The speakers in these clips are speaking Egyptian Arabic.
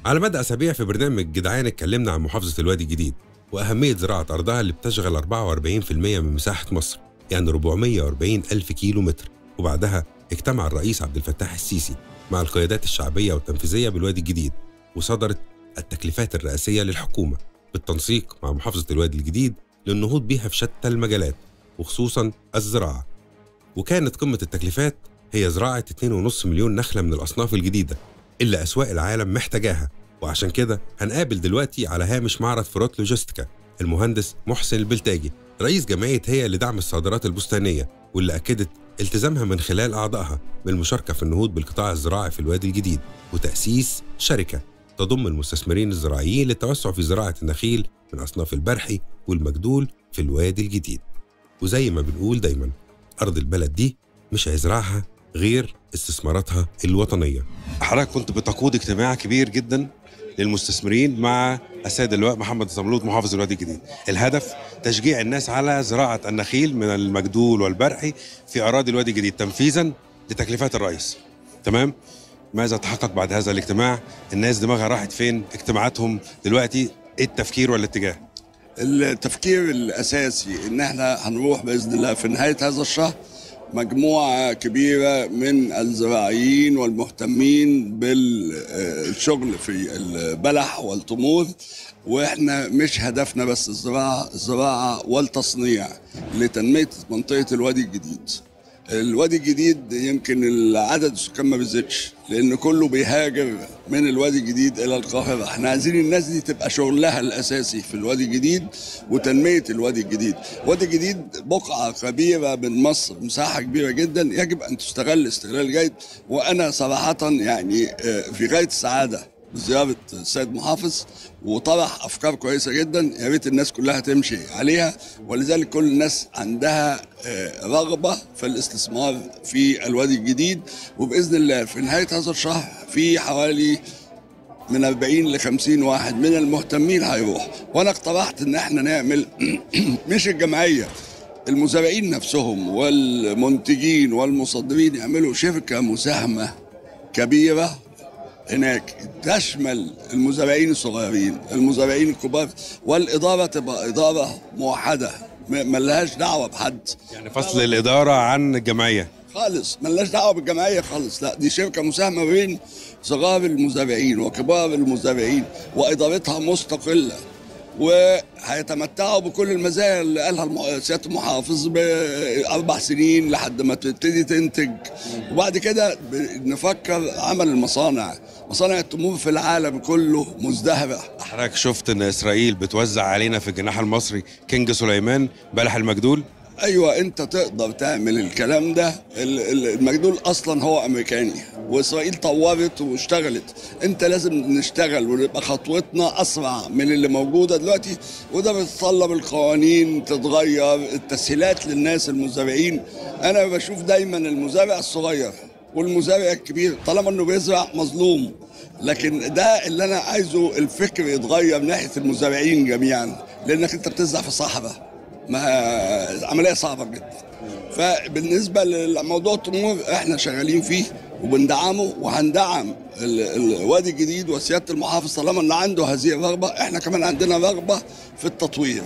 على مدى أسابيع في برنامج جدعان اتكلمنا عن محافظة الوادي الجديد وأهمية زراعة أرضها اللي بتشغل 44% من مساحة مصر يعني 440 ألف كيلو متر وبعدها اجتمع الرئيس عبد الفتاح السيسي مع القيادات الشعبية والتنفيذية بالوادي الجديد وصدرت التكليفات الرئاسية للحكومة بالتنسيق مع محافظة الوادي الجديد للنهوض بها في شتى المجالات وخصوصا الزراعة وكانت قمة التكليفات هي زراعة 2.5 مليون نخلة من الأصناف الجديدة اللي أسواق العالم محتاجاها وعشان كده هنقابل دلوقتي على هامش معرض فروت لوجيستيكا المهندس محسن البلتاجي رئيس جمعية هي لدعم الصادرات البستانية واللي أكدت التزامها من خلال أعضائها بالمشاركة في النهوض بالقطاع الزراعي في الوادي الجديد وتأسيس شركة تضم المستثمرين الزراعيين للتوسع في زراعة النخيل من أصناف البرحي والمجدول في الوادي الجديد وزي ما بنقول دايما أرض البلد دي مش هيزرعها غير استثماراتها الوطنية حضرتك كنت بتقود اجتماع كبير جدا للمستثمرين مع السيد اللواء محمد الزملوط محافظ الوادي الجديد الهدف تشجيع الناس على زراعة النخيل من المجدول والبرحي في أراضي الوادي الجديد تنفيذا لتكليفات الرئيس تمام ماذا تحقق بعد هذا الاجتماع الناس دماغها راحت فين اجتماعاتهم دلوقتي ايه التفكير والاتجاه التفكير الاساسي ان احنا هنروح باذن الله في نهايه هذا الشهر مجموعه كبيره من الزراعيين والمهتمين بالشغل في البلح والتمور واحنا مش هدفنا بس الزراعه الزراعه والتصنيع لتنميه منطقه الوادي الجديد الوادي الجديد يمكن العدد السكان ما بيزيدش لان كله بيهاجر من الوادي الجديد الى القاهره احنا عايزين الناس دي تبقى شغلها الاساسي في الوادي الجديد وتنميه الوادي الجديد الوادي الجديد بقعه كبيره من مصر مساحه كبيره جدا يجب ان تستغل استغلال جيد وانا صراحه يعني في غايه السعاده بزيارة السيد محافظ وطرح أفكار كويسة جدا يا ريت الناس كلها تمشي عليها ولذلك كل الناس عندها رغبة في الاستثمار في الوادي الجديد وبإذن الله في نهاية هذا الشهر في حوالي من 40 ل 50 واحد من المهتمين هيروح وانا اقترحت ان احنا نعمل مش الجمعيه المزارعين نفسهم والمنتجين والمصدرين يعملوا شركه مساهمه كبيره هناك تشمل المزارعين الصغيرين المزارعين الكبار والإدارة تبقى إدارة موحدة ملهاش دعوة بحد يعني فصل الإدارة عن الجمعية خالص ملهاش دعوة بالجمعية خالص لا دي شركة مساهمة بين صغار المزارعين وكبار المزارعين وإدارتها مستقلة وهيتمتعوا بكل المزايا اللي قالها سياده المحافظ باربع سنين لحد ما تبتدي تنتج وبعد كده نفكر عمل المصانع مصانع التمور في العالم كله مزدهره حضرتك شفت ان اسرائيل بتوزع علينا في الجناح المصري كينج سليمان بلح المجدول ايوه انت تقدر تعمل الكلام ده المجدول اصلا هو امريكاني واسرائيل طورت واشتغلت انت لازم نشتغل ونبقى خطوتنا اسرع من اللي موجوده دلوقتي وده بيتطلب القوانين تتغير التسهيلات للناس المزارعين انا بشوف دايما المزارع الصغير والمزارع الكبير طالما انه بيزرع مظلوم لكن ده اللي انا عايزه الفكر يتغير ناحيه المزارعين جميعا لانك انت بتزرع في صحراء ما عمليه صعبه جدا فبالنسبه لموضوع التمور احنا شغالين فيه وبندعمه وهندعم الوادي الجديد وسياده المحافظ طالما ان عنده هذه الرغبه احنا كمان عندنا رغبه في التطوير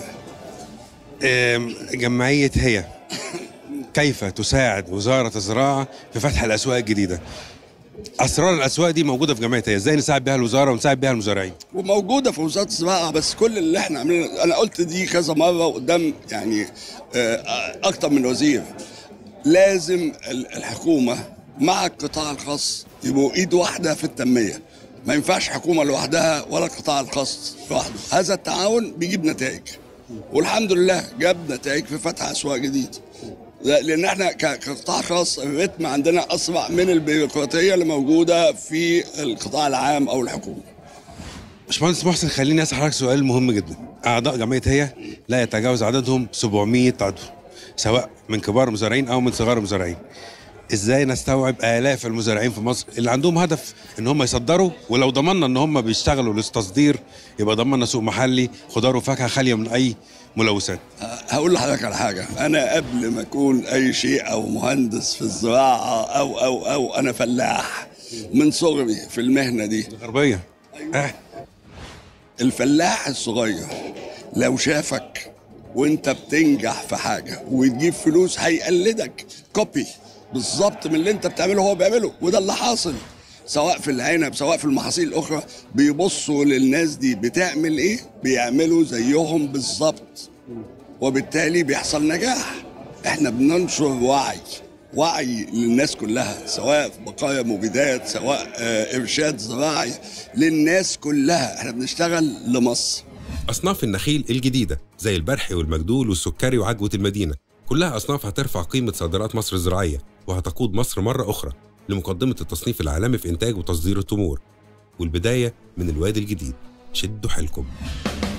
جمعيه هي كيف تساعد وزاره الزراعه في فتح الاسواق الجديده اسرار الاسواق دي موجوده في جمعيه هي ازاي نساعد بها الوزاره ونساعد بها المزارعين وموجوده في وزاره الزراعه بس كل اللي احنا عاملينه انا قلت دي كذا مره قدام يعني اكتر من وزير لازم الحكومه مع القطاع الخاص يبقوا ايد واحده في التنميه ما ينفعش حكومه لوحدها ولا القطاع الخاص لوحده هذا التعاون بيجيب نتائج والحمد لله جاب نتائج في فتح اسواق جديده لان احنا كقطاع خاص الريتم عندنا اسرع من البيروقراطيه اللي موجوده في القطاع العام او الحكومه. باشمهندس محسن خليني اسال حضرتك سؤال مهم جدا. اعضاء جمعيه هي لا يتجاوز عددهم 700 عضو سواء من كبار المزارعين او من صغار المزارعين. ازاي نستوعب الاف المزارعين في مصر اللي عندهم هدف ان هم يصدروا ولو ضمننا ان هم بيشتغلوا للتصدير يبقى ضمننا سوق محلي خضار وفاكهه خاليه من اي ملوثات هقول لحضرتك على حاجه انا قبل ما اكون اي شيء او مهندس في الزراعه او او او انا فلاح من صغري في المهنه دي الغربيه ايوه الفلاح الصغير لو شافك وانت بتنجح في حاجه وتجيب فلوس هيقلدك كوبي بالظبط من اللي انت بتعمله هو بيعمله وده اللي حاصل سواء في العنب سواء في المحاصيل الاخرى بيبصوا للناس دي بتعمل ايه بيعملوا زيهم بالظبط وبالتالي بيحصل نجاح احنا بننشر وعي وعي للناس كلها سواء في بقايا مبيدات سواء آه، ارشاد زراعي للناس كلها احنا بنشتغل لمصر أصناف النخيل الجديدة زي البرحي والمجدول والسكري وعجوة المدينة كلها أصناف هترفع قيمة صادرات مصر الزراعية وهتقود مصر مرة أخرى لمقدمة التصنيف العالمي في إنتاج وتصدير التمور والبداية من الوادي الجديد شدوا حيلكم